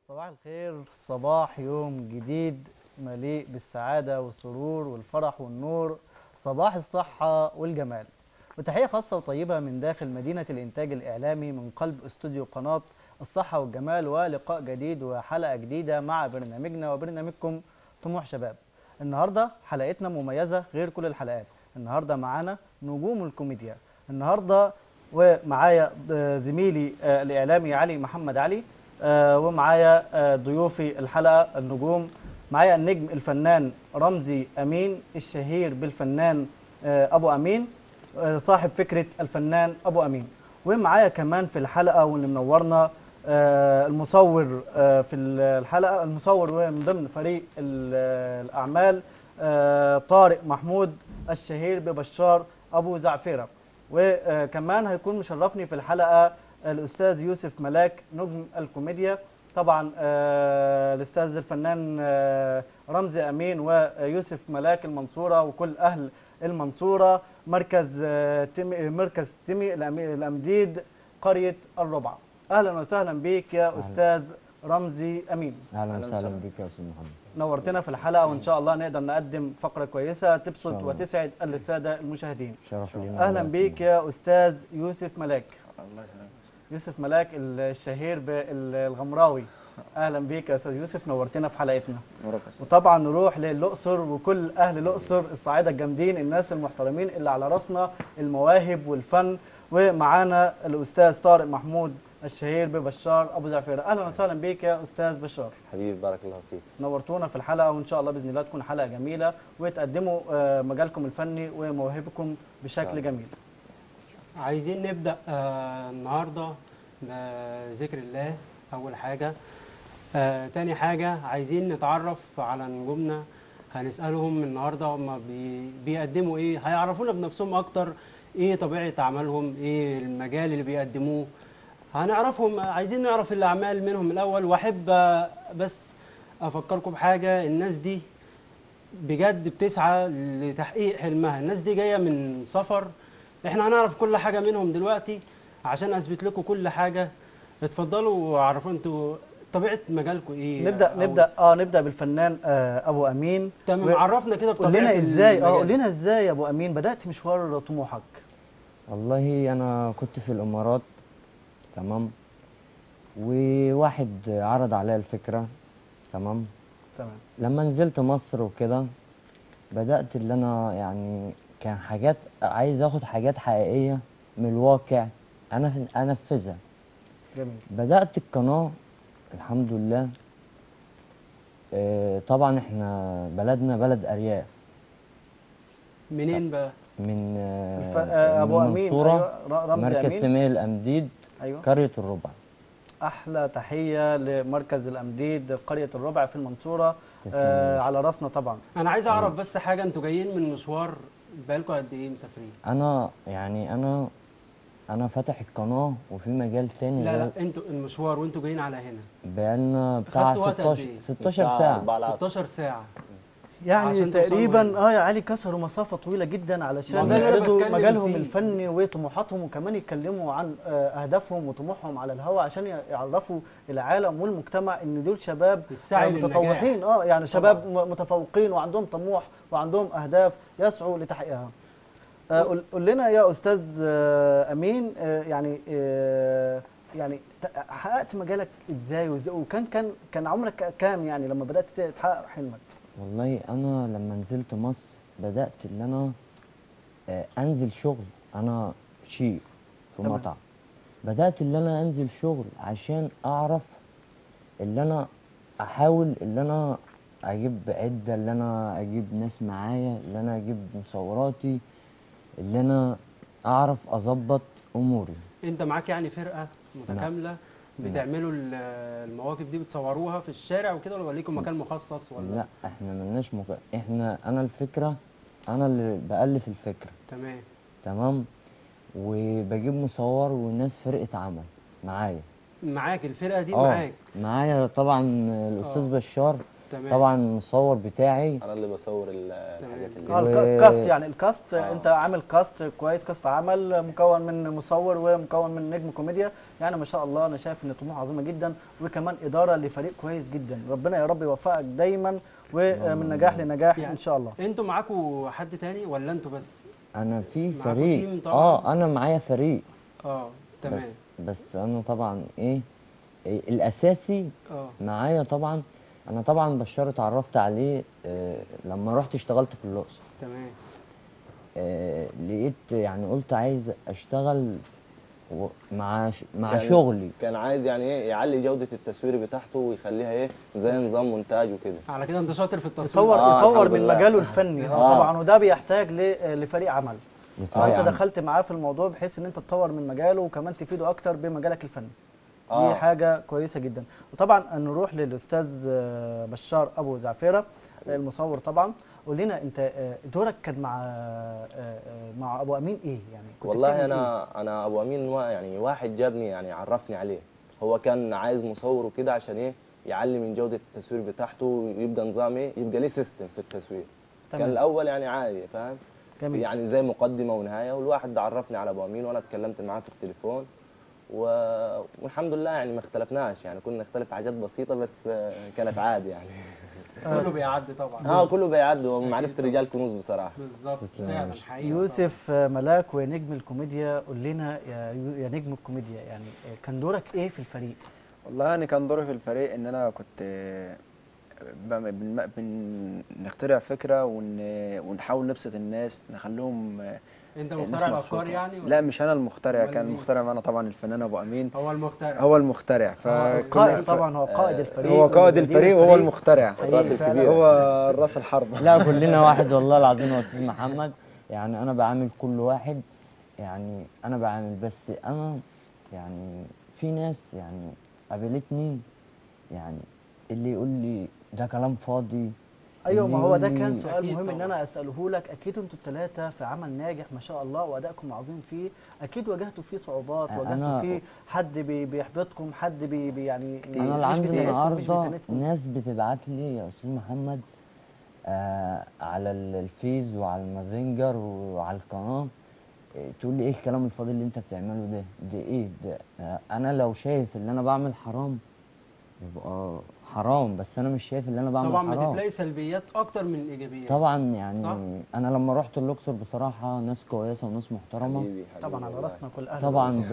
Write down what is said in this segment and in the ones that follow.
صباح الخير صباح يوم جديد مليء بالسعادة والسرور والفرح والنور صباح الصحة والجمال وتحية خاصة وطيبة من داخل مدينة الإنتاج الإعلامي من قلب استوديو قناة الصحة والجمال ولقاء جديد وحلقة جديدة مع برنامجنا وبرنامجكم طموح شباب النهاردة حلقتنا مميزة غير كل الحلقات النهاردة معانا نجوم الكوميديا النهاردة ومعايا آه، زميلي آه، الإعلامي علي محمد علي آه، ومعايا آه، ضيوفي الحلقة النجوم معايا النجم الفنان رمزي أمين الشهير بالفنان آه، أبو أمين آه، صاحب فكرة الفنان أبو أمين ومعايا كمان في الحلقة واللي منورنا آه، المصور آه، في الحلقة المصور ومن ضمن فريق ال- الأعمال آه، طارق محمود الشهير ببشار أبو زعفيرة وكمان هيكون مشرفني في الحلقة الأستاذ يوسف ملاك نجم الكوميديا طبعا آه، الأستاذ الفنان آه، رمزي أمين ويوسف ملاك المنصورة وكل أهل المنصورة مركز آه، تيمي مركز تيمي الأمي- الأمديد قرية الربع أهلا وسهلا بيك يا أستاذ رمزي أمين اهلا وسهلا بك يا استاذ محمد نورتنا في الحلقة وإن شاء الله نقدر نقدم فقرة كويسة تبسط شاء الله. وتسعد السادة المشاهدين شرف لينا أهلا والله بيك يا أستاذ يوسف ملاك الله يسلمك يوسف ملاك الشهير بالغمراوي اهلا بيك يا استاذ يوسف نورتنا في حلقتنا نورك يا أستاذ. وطبعا نروح للاقصر وكل اهل الاقصر الصعايده الجامدين الناس المحترمين اللي على راسنا المواهب والفن ومعانا الاستاذ طارق محمود الشهير ببشار ابو زعفير اهلا وسهلا بيك يا استاذ بشار حبيبي بارك الله فيك نورتونا في الحلقه وان شاء الله باذن الله تكون حلقه جميله وتقدموا آه، مجالكم الفني ومواهبكم بشكل نعم. جميل عايزين نبدأ آه النهاردة بذكر الله أول حاجة آه تاني حاجة عايزين نتعرف على نجومنا هنسألهم النهاردة هم بي بيقدموا إيه هيعرفونا بنفسهم أكتر إيه طبيعة عملهم إيه المجال اللي بيقدموه هنعرفهم عايزين نعرف الأعمال منهم الأول وأحب آه، بس أفكركم بحاجة الناس دي بجد بتسعى لتحقيق حلمها الناس دي جايه من سفر احنا هنعرف كل حاجه منهم دلوقتي عشان اثبت لكم كل حاجه اتفضلوا عرفوا انتوا طبيعه مجالكم ايه نبدا أو- نبدا اه نبدا بالفنان آه ابو امين تمام و- عرفنا كده قول بطبيعه لنا ازاي اه المجال. قول لنا ازاي يا ابو امين بدات مشوار طموحك والله انا كنت في الامارات تمام وواحد عرض عليا الفكره تمام تمام لما نزلت مصر وكده بدات اللي انا يعني كان حاجات عايز اخد حاجات حقيقيه من الواقع انا انفذها جميل بدات القناه الحمد لله آه، طبعا احنا بلدنا بلد ارياف منين بقى من آه، الف... آه ابو من امين المنصورة أيوة. ر- رمزي مركز امين سمير الأمديد ايوه قرية الربع احلى تحيه لمركز الامديد قريه الربع في المنصوره تسلم آه يا على راسنا طبعا انا عايز اعرف بس حاجه انتوا جايين من مشوار بقالكم قد ايه مسافرين أنا يعني أنا أنا فاتح القناة وفي مجال تاني لا لا غير انتوا المشوار وانتوا جايين على هنا بقالنا بتاع خدتوا وقت قد 16 إيه؟ 16 ساعة، ساعة أربعة العصر. 16 ساعه يعني عشان توصلوا تقريبا هنا. اه يا علي كسروا مسافه طويله جدا ما علشان ده اللي أنا يعرضوا بتكلم مجالهم فيه. الفني وطموحاتهم وكمان يتكلموا عن آه، اهدافهم وطموحهم على الهواء عشان يعرفوا العالم والمجتمع ان دول شباب السعي آه، للنجاح. متطوعين اه يعني شباب م- متفوقين وعندهم طموح وعندهم اهداف يسعوا لتحقيقها آه، قول قول لنا يا استاذ آه، امين آه، يعني آه، يعني ت- حققت مجالك ازاي وإزاي- وكان كان كان عمرك كام يعني لما بدات تحقق حلمك والله أنا لما نزلت مصر بدأت اللي أنا آه، أنزل شغل أنا شيف في تمام. مطعم بدأت اللي أنا أنزل شغل عشان أعرف اللي أنا أحاول اللي أنا أجيب عدة اللي أنا أجيب ناس معايا اللي أنا أجيب مصوراتي اللي أنا أعرف أظبط أموري انت معاك يعني فرقه متكامله بتعملوا ال- المواقف دي بتصوروها في الشارع وكده ولا ليكم مكان مخصص ولا لا احنا ملناش مك... احنا انا الفكرة انا اللي بألف الفكرة تمام تمام وبجيب مصور وناس فرقة عمل معايا معاك الفرقه دي اه معاك معايا طبعا الاستاذ آه. بشار تمام طبعا المصور بتاعي انا اللي بصور ال- الحاجات اللي اه و- الك- الكاست يعني الكاست آه. انت عامل كاست كويس كاست عمل مكون من مصور ومكون من نجم كوميديا يعني ما شاء الله انا شايف ان طموح عظيمه جدا وكمان اداره لفريق كويس جدا ربنا يا رب يوفقك دايما ومن نجاح لنجاح يعني ان شاء الله انتوا معاكوا حد تاني ولا انتوا بس انا في معاكوا فريق تيم طبعاً؟ اه انا معايا فريق اه بس تمام بس انا طبعا ايه, إيه الاساسي اه معايا طبعا انا طبعا بشار اتعرفت عليه آه لما رحت اشتغلت في الاقصر تمام آه لقيت يعني قلت عايز اشتغل و- مع ش- مع يعني شغلي كان عايز يعني ايه يعلي جودة التصوير بتاعته ويخليها ايه زي نظام مونتاج وكده على كده انت شاطر في التصوير يطور آه، يطور الحمد من لله. مجاله الفني اه آه. طبعا وده بيحتاج ل- لفريق عمل لفريق انت عمل. دخلت معاه في الموضوع بحيث ان انت تطور من مجاله وكمان تفيده اكتر بمجالك الفني دي آه. حاجه كويسه جدا وطبعا نروح للاستاذ آه، بشار ابو زعفيره المصور طبعا قول لنا انت آه، دورك كان مع آه، آه، مع ابو امين ايه يعني كنت والله بتعمل انا انا ابو امين وا- يعني واحد جابني يعني عرفني عليه هو كان عايز مصور وكده عشان ايه يعلي من جودة التصوير بتاعته ويبقى نظام ايه يبقى ليه سيستم في التصوير تمام. كان الاول يعني عادي فاهم جميل. يعني زي مقدمة ونهاية والواحد ده عرفني على ابو امين وانا اتكلمت معاه في التليفون و... والحمد لله يعني ما اختلفناش يعني كنا نختلف حاجات بسيطة بس آه، كانت عادي يعني كله بيعدي طبعا اه كله بيعدي ومعرفة الرجال كنوز بصراحة بالظبط تسلم فعلا يا باشا. حقيقة يوسف آه، ملاك ونجم الكوميديا قول لنا يا يو- يا نجم الكوميديا يعني آه، كان دورك ايه في الفريق والله يعني كان دوري في الفريق ان انا كنت آه، بم- بن- بنخترع فكره ون ونحاول نبسط الناس نخليهم آه، طبعاً. انت الناس مخترع الافكار مبسوطة. يعني ولا- لا مش انا المخترع أمال كان مين؟ المخترع معانا طبعا الفنان ابو امين هو المخترع هو المخترع القائد فكنا طبعا هو قائد الفريق هو قائد ومدير الفريق وهو المخترع حقيقي فعلاً. هو راس الحرب لا كلنا واحد والله العظيم يا استاذ محمد يعني انا بعامل كل واحد يعني انا بعامل بس انا يعني في ناس يعني قابلتني يعني اللي يقول لي ده كلام فاضي ايوه اللي ما هو ده يقول كان لي- سؤال أكيد مهم ان طبعاً. انا اساله لك اكيد انتوا الثلاثه في عمل ناجح ما شاء الله وادائكم عظيم فيه اكيد واجهتوا فيه صعوبات واجهتوا أنا- فيه حد بي بيحبطكم حد بي بي يعني انا اللي مش عندي بيساعدكم، مش النهارده بيساندكم. ناس بتبعت لي يا استاذ محمد آه على ال- الفيس وعلى المازنجر وعلى القناه إيه، تقول لي ايه الكلام الفاضي اللي انت بتعمله ده ده ايه ده آه انا لو شايف ان انا بعمل حرام يبقى حرام بس انا مش شايف ان انا بعمل طبعا حرام بتلاقي سلبيات اكتر من الايجابيات طبعا يعني صح؟ انا لما رحت الاقصر بصراحه ناس كويسه وناس محترمه حبيبي حبيبي طبعا على والله. راسنا كل اهل طبعا الأسرة. ب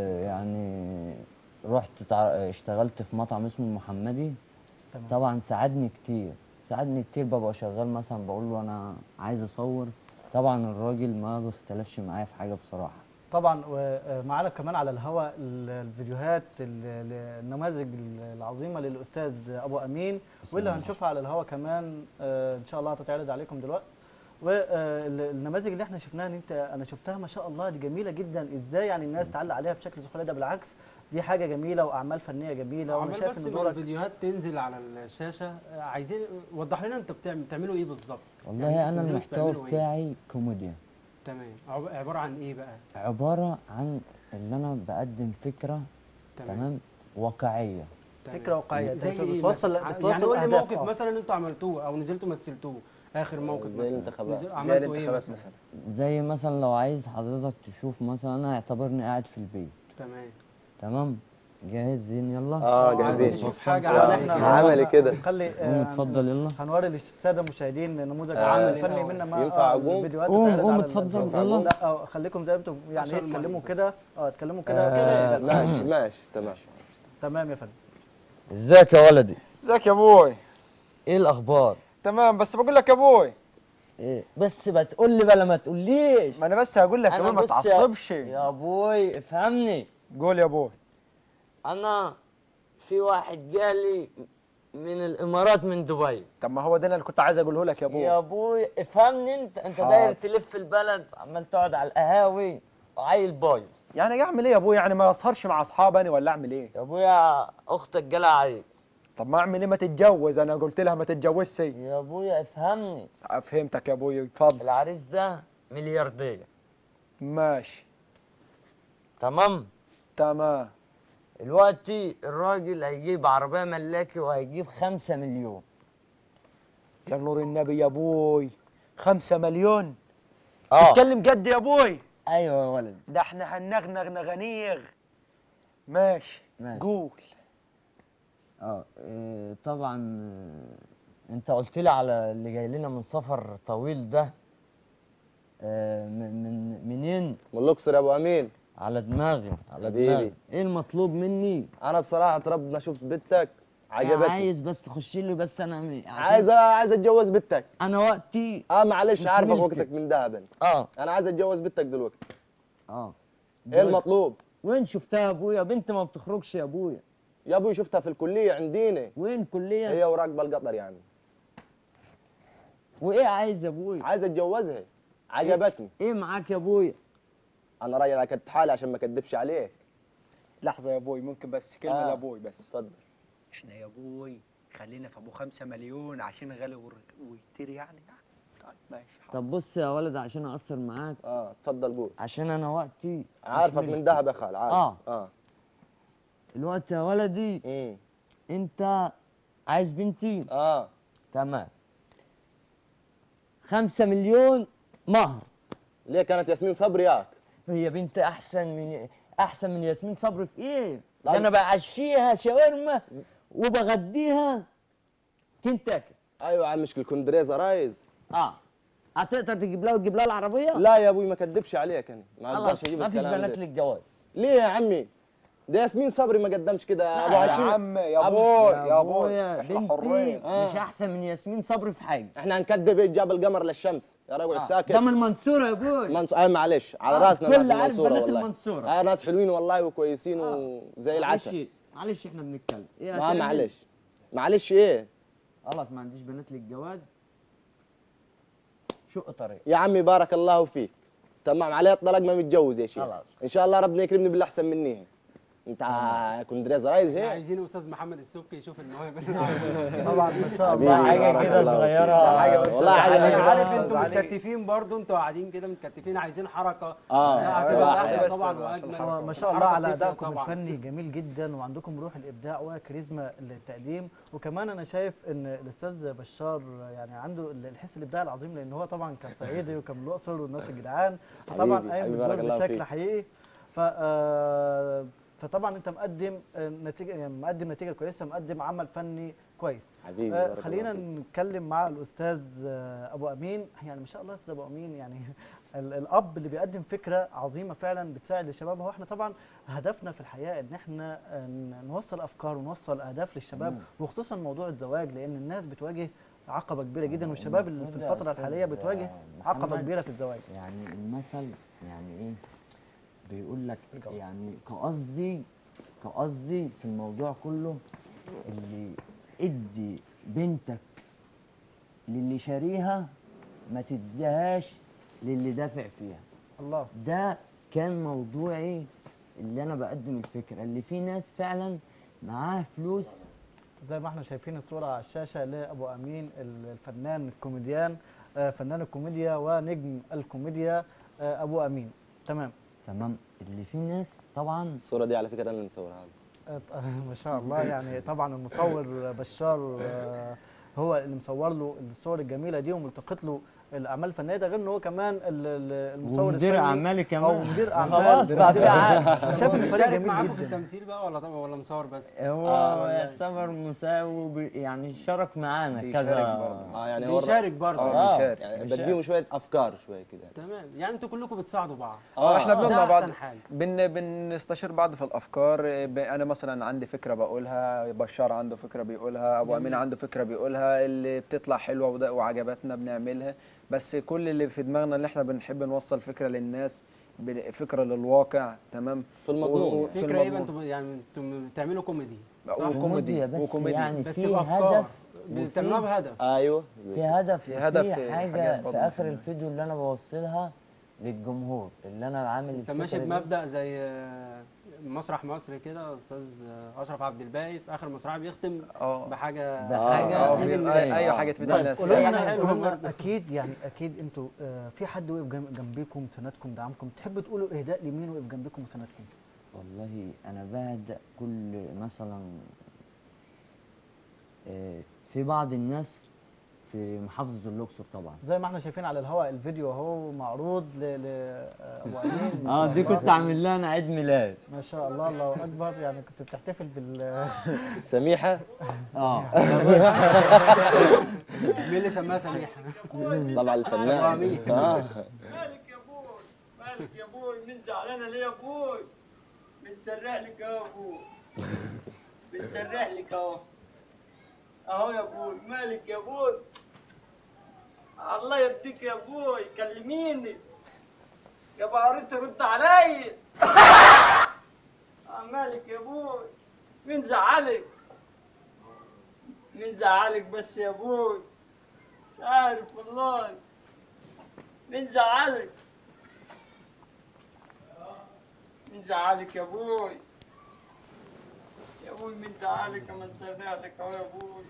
يعني رحت تع... اشتغلت في مطعم اسمه المحمدي تمام. طبعا ساعدني كتير ساعدني كتير ببقى شغال مثلا بقول له انا عايز اصور طبعا الراجل ما بيختلفش معايا في حاجه بصراحه طبعا ومعانا كمان على الهواء ال- الفيديوهات ال- ال- النماذج العظيمه للاستاذ ابو امين واللي هنشوفها على الهواء كمان آه، ان شاء الله هتتعرض عليكم دلوقتي والنماذج اللي احنا شفناها ان انت انا شفتها ما شاء الله دي جميله جدا ازاي يعني الناس تعلق عليها بشكل سخريه ده بالعكس دي حاجه جميله واعمال فنيه جميله وانا عمال شايف بس ان ما دورك الفيديوهات تنزل على الشاشه آه، عايزين وضح لنا انت بتعمل بتعملوا ايه بالظبط والله يعني انا بتنزلوا المحتوى بتعملوا إيه؟ بتاعي كوميديا تمام عب- عباره عن ايه بقى عباره عن ان انا بقدم فكره تمام واقعيه تمام. فكره واقعيه زي أنت ايه بتوصل مثلاً؟ بتوصل يعني قول لي أهداف، موقف آه. مثلا انتوا عملتوه او نزلتوا مثلتوه اخر موقف زي مثلا الانتخابات. نزل- زي عملتوا ايه الانتخابات مثلا مثلا زي مثلا لو عايز حضرتك تشوف مثلا انا اعتبرني قاعد في البيت تمام تمام جاهزين يلا اه عايزين جاهزين نشوف حاجه يعني عملي إحنا كده. عملي كده. هنخلي قوم اتفضل يلا هنوري للساده المشاهدين نموذج آه، عمل عملي فني الأول. منا ما ينفع آه، أقوم؟ الفيديوهات قوم، تتعرض قوم على اتفضل، ال- يلا. لا آه، خليكم زي ما انتم يعني عشان ايه اتكلموا المايك كده اه اتكلموا كده آه، كده ماشي ماشي تمام تمام يا فندم ازيك يا ولدي ازيك يا ابوي ايه الاخبار تمام بس بقول لك يا ابوي ايه بس بتقول لي بلا ما تقوليش ما انا بس هقول لك يا أنا ابوي ما بص يا- تعصبش يا ابوي افهمني قول يا ابوي انا في واحد جالي من الامارات من دبي طب ما هو ده اللي كنت عايز اقوله لك يا ابوي يا ابوي افهمني انت انت حاضر. داير تلف البلد عمال تقعد على القهاوي وعيل بايظ يعني اعمل ايه يا ابوي يعني ما اسهرش مع اصحابي انا ولا اعمل ايه يا ابويا اختك جالها عريس طب ما اعمل ايه ما تتجوز انا قلت لها ما تتجوزش يا ابويا افهمني فهمتك يا ابوي اتفضل العريس ده ملياردير ماشي تمام تمام دلوقتي الراجل هيجيب عربية ملاكي وهيجيب خمسة مليون يا نور النبي يا ابوي خمسة مليون اه تتكلم جد يا ابوي ايوه يا ولد ده احنا هنغنغ نغنيغ ماشي ماشي. قول اه إيه، طبعا آه، انت قلت لي على اللي جاي لنا من سفر طويل ده آه، من من منين من الاقصر يا ابو امين على دماغي على حبيبي. دماغي ايه المطلوب مني انا بصراحه ربنا شفت بنتك أنا عجبتني عايز بس خش لي بس انا م- عشان عايز عايز اتجوز بنتك انا وقتي اه معلش مش عارفك ملكك. وقتك من ذهب انت. اه انا عايز اتجوز بنتك دلوقتي اه ايه المطلوب وين شفتها يا ابويا بنت ما بتخرجش يا ابويا يا ابوي شفتها في الكليه عندنا وين كليه هي وراقبه القطر يعني وايه عايز يا ابويا عايز اتجوزها عجبتني ايه معاك يا ابويا انا راجل اكدت حالي عشان ما اكدبش عليك لحظة يا ابوي ممكن بس كلمة آه. لابوي بس اتفضل احنا يا ابوي خلينا في ابو خمسة مليون عشان غالي ور- ويشتري يعني طيب ماشي حاضر. طب بص يا ولد عشان اقصر معاك اه اتفضل قول عشان انا وقتي مش عارفك ملكي. من ذهب يا خال عارف آه. اه الوقت يا ولدي امم انت عايز بنتي اه تمام خمسة مليون مهر ليه كانت ياسمين صبري ياك هي بنت احسن من احسن من ياسمين صبري في ايه طب- ده انا بعشيها شاورما وبغديها كنتاكي ايوه يا عم مش الكندريزه رايز اه هتقدر تجيب لها وتجيب لها العربيه لا يا ابوي ما كدبش عليك انا ما خلاص اقدرش اجيب ما فيش الكلام بنات ده. للجواز ليه يا عمي ده ياسمين صبري ما قدمش كده ابو يا عشرين عم يا أبو- ابوي يا ابوي ابويا احنا بنتي حرين آه. مش احسن من ياسمين صبري في حاجه احنا هنكدب ايه جاب القمر للشمس يا رجل آه. ساكت ده من المنصوره يا ابوي منص... اي معلش على آه، راسنا كل ناس عارف المنصوره بنات والله المنصورة. اه ناس حلوين والله وكويسين آه. وزي العسل معلش معلش احنا بنتكلم ايه ما هتعمل؟ معلش معلش ايه خلاص ما عنديش بنات للجواز شق طريق يا عمي بارك الله فيك تمام عليه الطلاق ما متجوز يا شيخ خلاص. ان شاء الله ربنا يكرمني باللي احسن مني انت ع- كندريز رايز احنا هيك عايزين استاذ محمد السبكي يشوف المواهب اللي عنده. طبعا ما شاء حبيبي، الله حاجة بارك كده الله فيك. صغيرة. حاجة بس والله حاجة انا كده. عارف بس انتوا عليك. متكتفين برضه انتوا قاعدين كده متكتفين عايزين حركه آه. لا، أيوة، هتبقى واحدة احلى بس طبعا عشان واجمل الحركة. ما شاء الله الحركة على بتفرق ادائكم طبعاً. الفني جميل جدا وعندكم روح الابداع وكاريزما التقديم وكمان انا شايف ان الاستاذ بشار يعني عنده الحس الابداعي العظيم لان هو طبعا كان صعيدي وكان من الاقصر والناس الجدعان فطبعا حبيبي، قايم حبيبي، بالدور بارك الله بشكل فيك. حقيقي ف آه، فطبعا انت مقدم آه، نتيجه يعني مقدم نتيجه كويسه مقدم عمل فني كويس حبيبي آه، بارك خلينا الله فيك. نتكلم مع الاستاذ آه، ابو امين يعني ما شاء الله استاذ ابو امين يعني ال- الاب اللي بيقدم فكره عظيمه فعلا بتساعد الشباب هو احنا طبعا هدفنا في الحياه ان احنا آه، ن- نوصل افكار ونوصل اهداف للشباب وخصوصا موضوع الزواج لان الناس بتواجه عقبه كبيره جدا والشباب اللي في المفروض يا الفتره أستاذ الحاليه بتواجه عقبه محمد كبيره في الزواج يعني المثل يعني ايه بيقول لك يعني كقصدي كقصدي في الموضوع كله اللي ادي بنتك للي شاريها ما تديهاش للي دافع فيها الله ده كان موضوعي اللي انا بقدم الفكره اللي في ناس فعلا معاها فلوس زي ما احنا شايفين الصوره على الشاشه لابو امين ال- الفنان الكوميديان آه، فنان الكوميديا ونجم الكوميديا آه، ابو امين تمام تمام اللي في ناس طبعا الصوره دي على فكره انا اللي مصورها آه، ما شاء الله يعني طبعا المصور بشار آه، هو اللي مصور له الصور الجميله دي وملتقط له الاعمال الفنيه ده غير ان هو كمان ال- ال- المصور ومدير الفني اعمالي كمان او مدير اعمال خلاص بقى في عقد شايف هو ان الفريق بيشارك جميل معاكم في جدا التمثيل بقى ولا طبعا ولا مصور بس؟ هو آه، يعتبر مساوي بي- يعني شارك معانا بيشارك كذا برضه. اه يعني هو بيشارك برضه اه بيشارك يعني بيشارك. بديهم شويه افكار شويه كده تمام يعني انتوا كلكم بتساعدوا بعض اه احنا آه. بنقعد ده مع بعض أحسن حاجة. بن بنستشير بعض في الافكار ب- انا مثلا عندي فكره بقولها بشار عنده فكره بيقولها ابو امين عنده فكره بيقولها اللي بتطلع حلوه وده- وعجبتنا بنعملها بس كل اللي في دماغنا اللي احنا بنحب نوصل فكره للناس بن- فكره للواقع تمام في المضمون و- و- يعني. في فكره ايه بقى المضمون. انتوا يعني انتوا بتعملوا كوميدي صح؟ وكوميدي كوميديا بس وكوميدي يعني بس في بافكار هدف بتعملوها بهدف ايوه في هدف في هدف في في حاجه حاجات في برضه اخر مهمة. الفيديو اللي انا بوصلها للجمهور اللي انا عامل انت الفكره ماشي دي. بمبدا زي آه، مسرح مصر كده استاذ آه، اشرف عبد الباقي في اخر مسرحيه بيختم اه بحاجه بحاجه اه تفيد في- الناس. اي أي حاجه تفيد بس الناس قولوا يعني لنا حلو قولوا لنا برضه. اكيد يعني اكيد انتوا آه، في حد وقف جنب- جنبكم سندكم دعمكم تحبوا تقولوا اهداء لمين وقف جنبكم وسندكم والله انا بهدأ كل مثلا آه، في بعض الناس في محافظه الاقصر طبعا زي ما احنا شايفين على الهواء الفيديو اهو معروض ل ل آه، ابو امين ما اه شاء دي الله. كنت عامل لها انا عيد ميلاد ما شاء الله الله اكبر يعني كنت بتحتفل بال سميحه اه مين اللي سماها سميحه؟ طبعا الفنان أمين. اه مالك يا ابوي مالك يا ابوي من زعلانه ليه يا ابوي بنسرح لك اهو يا ابوي بنسرح لك اهو اهو يا ابوي مالك يا ابوي الله يرضيك يا ابوي كلميني يا بقريت رد علي آه مالك يا ابوي مين زعلك مين زعلك بس يا ابوي مش عارف والله مين زعلك مين زعلك يا ابوي يا ابوي مين زعلك اما نسرع لك اهو يا ابوي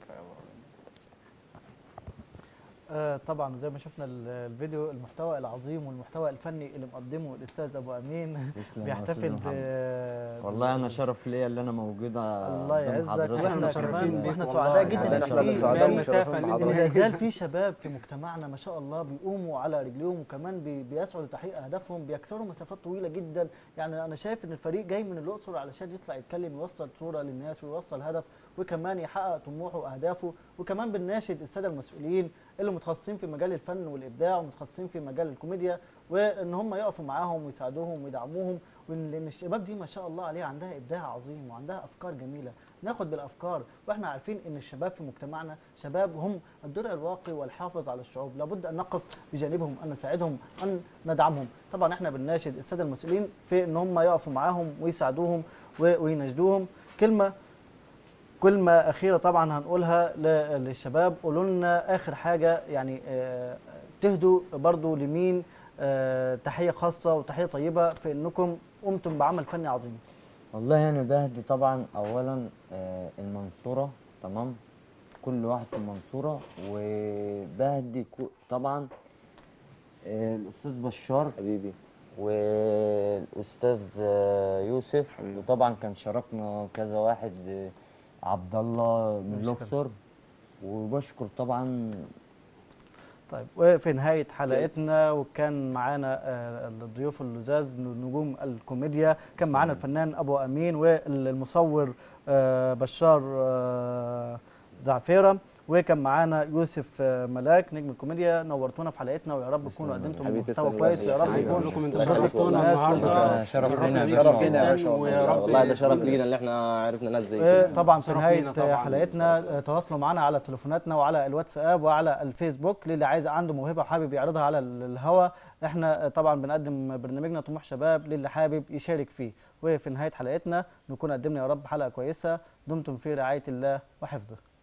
آه طبعا زي ما شفنا ال- الفيديو المحتوى العظيم والمحتوى الفني اللي مقدمه الاستاذ ابو امين تسلم يا بيحتفل أستاذ ب محمد. والله انا شرف ليا اللي انا موجوده الله قدام يعزك حضرتك وإحنا واحنا مشرفين كمان بيك واحنا والله. سعداء يعني جدا احنا اللي في- سعداء فاهم ومشرفين المسافة اللي بحضرتك. ما زال في شباب في مجتمعنا ما شاء الله بيقوموا على رجليهم وكمان بي- بيسعوا لتحقيق اهدافهم بيكسروا مسافات طويله جدا يعني انا شايف ان الفريق جاي من الاقصر علشان يطلع يتكلم يوصل صوره للناس ويوصل هدف وكمان يحقق طموحه واهدافه وكمان بنناشد الساده المسؤولين اللي متخصصين في مجال الفن والابداع ومتخصصين في مجال الكوميديا وان هم يقفوا معاهم ويساعدوهم ويدعموهم وإن- لان الشباب دي ما شاء الله عليها عندها ابداع عظيم وعندها افكار جميله ناخد بالافكار واحنا عارفين ان الشباب في مجتمعنا شباب هم الدرع الواقي والحافظ على الشعوب لابد ان نقف بجانبهم ان نساعدهم ان ندعمهم طبعا احنا بنناشد الساده المسؤولين في ان هم يقفوا معاهم ويساعدوهم و- ويناشدوهم كلمه كلمة أخيرة طبعا هنقولها ل- للشباب قولوا لنا آخر حاجة يعني آه، تهدوا برضو لمين آه، تحية خاصة وتحية طيبة في إنكم قمتم بعمل فني عظيم والله انا بهدي طبعا اولا آه، المنصوره تمام كل واحد في المنصوره وبهدي كو- طبعا آه، الاستاذ بشار حبيبي والاستاذ آه، يوسف وطبعا كان شاركنا كذا واحد زي عبد الله من الاقصر وبشكر طبعا طيب وفي نهاية حلقتنا وكان معانا آه، الضيوف اللزاز نجوم الكوميديا كان معانا الفنان أبو أمين والمصور آه، بشار آه، زعفيرة وكان معانا يوسف آه، ملاك نجم الكوميديا نورتونا في حلقتنا ويا رب تكونوا قدمتم حبيبي محتوى تسلم كويس يا ويا رب حبيبي. يكون كلكم انتوا الله يخليك. شرفتونا الناس النهارده شرف شرفنا لينا. بيكم شرف لينا يا جداً، باشا والله. ويا رب والله ده شرف يكون- لينا اللي احنا عرفنا ناس زي كده طبعا في شرف نهايه لينا طبعاً. حلقتنا آه، تواصلوا معنا على تليفوناتنا وعلى الواتساب وعلى الفيسبوك للي عايز عنده موهبه وحابب يعرضها على ال- الهوا احنا آه، طبعا بنقدم برنامجنا طموح شباب للي حابب يشارك فيه وفي نهايه حلقتنا نكون قدمنا يا رب حلقه كويسه دمتم في رعايه الله وحفظه